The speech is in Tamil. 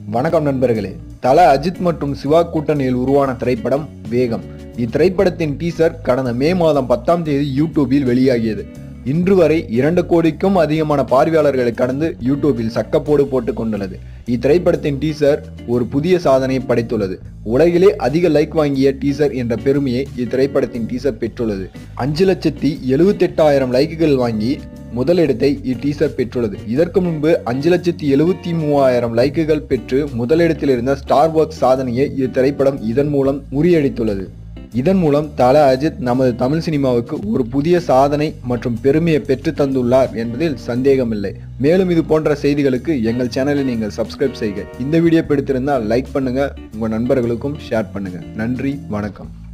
வணக்கம் நண்பர்களே தல அஜித் மற்றும் சிவா கூட்டணியில் உருவான திரைப்படம் வேகம் இத்திரைப்படத்தின் டீசர் கடந்த மே மாதம் பத்தாம் தேதி யூடியூபில் வெளியாகியது இன்று வரை இரண்டு கோடிக்கும் அதிகமான பார்வையாளர்களை கடந்து யூடியூபில் சக்கப்போடு போட்டுக் கொண்டுள்ளது இத்திரைப்படத்தின் டீசர் ஒரு புதிய சாதனையை படைத்துள்ளது உலகிலே அதிக லைக் வாங்கிய டீசர் என்ற பெருமையை இத்திரைப்படத்தின் டீசர் பெற்றுள்ளது அஞ்சு லட்சத்தி எழுபத்தெட்டாயிரம் லைக்குகள் வாங்கி முதலிடத்தை இட்டீசர் பெற்றுள்ளது இதற்கு முன்பு அஞ்சு லட்சத்தி எழுபத்தி மூவாயிரம் லைக்குகள் பெற்று முதலிடத்தில் இருந்த ஸ்டார் ஒர்க் சாதனையை இத்திரைப்படம் இதன் மூலம் முறியடித்துள்ளது இதன் மூலம் தல அஜித் நமது தமிழ் சினிமாவுக்கு ஒரு புதிய சாதனை மற்றும் பெருமையை பெற்று தந்துள்ளார் என்பதில் சந்தேகமில்லை மேலும் இது போன்ற செய்திகளுக்கு எங்கள் சேனலை நீங்கள் சப்ஸ்கிரைப் செய்க இந்த வீடியோ பிடித்திருந்தால் லைக் பண்ணுங்க உங்க நண்பர்களுக்கும் ஷேர் பண்ணுங்க நன்றி வணக்கம்